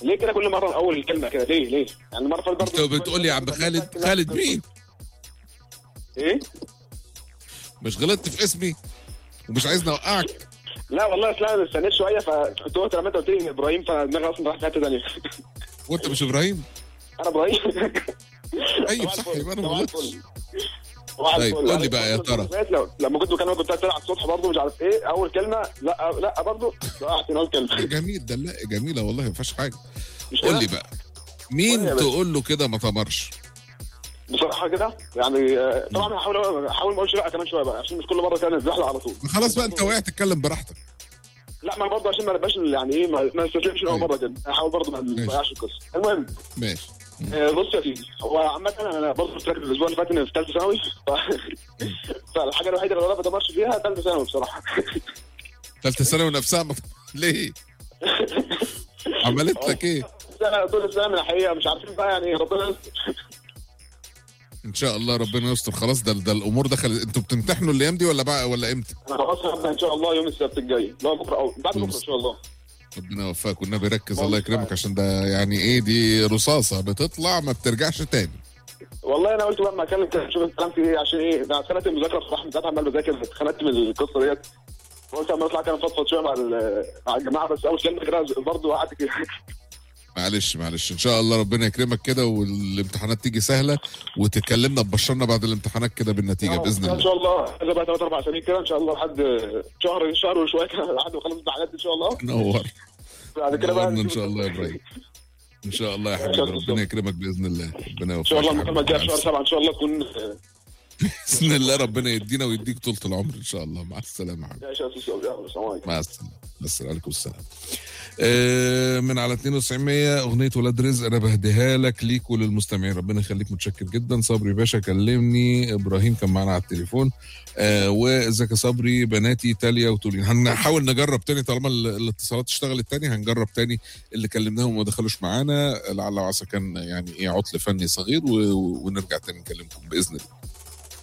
ليه كده كل مره اول الكلمه كده ليه ليه يعني المره اللي فاتت انت بتقول لي يا عم خالد خالد مين ايه مش غلطت في اسمي ومش عايزني اوقعك لا والله اصل انا استنيت شويه فكنت قلت لما انت قلت لي ابراهيم فدماغي اصلا راحت في حته ثانيه وانت مش ابراهيم انا ابراهيم طيب صح يبقى انا ما صباح غلطتش الفل. صباح طيب، الفل. قول لي بقى يا ترى. لو- لما كنت بكلمك كنت بتلعب الصبح برضه مش عارف ايه اول كلمه لا لا برضه ضيعت من اول كلمه جميل ده لا جميله والله ما فيهاش حاجه مش قول كده؟ لي بقى قول لي مين يا باشا. تقول له كده ما تمرش بصراحه كده يعني آه، طبعا هحاول هحاول ما اقولش لا كمان شويه بقى عشان مش كل مره كده نزحلق على طول خلاص بقى انت وقعت تتكلم براحتك لا ما برضه عشان ما نبقاش يعني ايه ما ما نستسلمش من اول طيب. مره كده هحاول برضه ما ماشي. نضيعش القصه المهم ماشي آه، بص يا سيدي هو عامة انا برضه فاكر الاسبوع اللي فات اني في ثالثه ثانوي ف... فالحاجه الوحيده اللي انا ما بتمرش فيها ثالثه ثانوي بصراحه ثالثه ثانوي نفسها ما... ليه عملت لك ايه سنه طول السنه من الحقيقه مش عارفين بقى يعني ربنا يستر. ان شاء الله ربنا يستر خلاص ده ده الامور دخلت انتوا بتمتحنوا الايام دي ولا بقى ولا امتى انا خلاص هبدا ان شاء الله يوم السبت الجاي اللي هو بكره او بعد يوم بكره ان شاء الله ربنا يوفقك والنبي ركز الله يكرمك عشان ده يعني ايه دي رصاصه بتطلع ما بترجعش تاني والله انا قلت بقى ما اتكلم كده اشوف الكلام في ايه عشان ايه ده اتخنقت من المذاكره بصراحه من ساعه عمال بذاكر اتخنقت من القصه ديت قلت اما اطلع كده نفضفض شويه مع ال- مع الجماعه بس اول كلمه كده برضه وقعت كده معلش معلش ان شاء الله ربنا يكرمك كده والامتحانات تيجي سهله وتكلمنا تبشرنا بعد الامتحانات كده بالنتيجه باذن ان الله شاء الله هذا بقى ثلاث اربع اسابيع كده ان شاء الله لحد شهر شهر وشويه كده لحد ما اخلص الامتحانات ان شاء الله نور بعد كده بقى نورنا ان نشوف- شاء الله يا ابراهيم ان شاء الله يا حبيبي ربنا يكرمك باذن الله ربنا ان شاء الله يوفقك يا المكالمه الجايه في حبيبي. شهر سبعه ان شاء الله تكون باذن الله ربنا يدينا ويديك طولة العمر ان شاء الله مع السلامه يا حبيبي يا شهر السلام عليكم مع السلامه السلام عليكم السلام آه، من على 9200 اغنيه ولاد رزق انا بهديها لك ليك وللمستمعين ربنا يخليك متشكر جدا صبري باشا كلمني ابراهيم كان معانا على التليفون آه وازيك يا صبري بناتي تاليا وتولين هنحاول نجرب تاني طالما ال- الاتصالات اشتغلت تاني هنجرب تاني اللي كلمناهم وما دخلوش معانا لعل وعسى كان يعني ايه عطل فني صغير و- ونرجع تاني نكلمكم باذن الله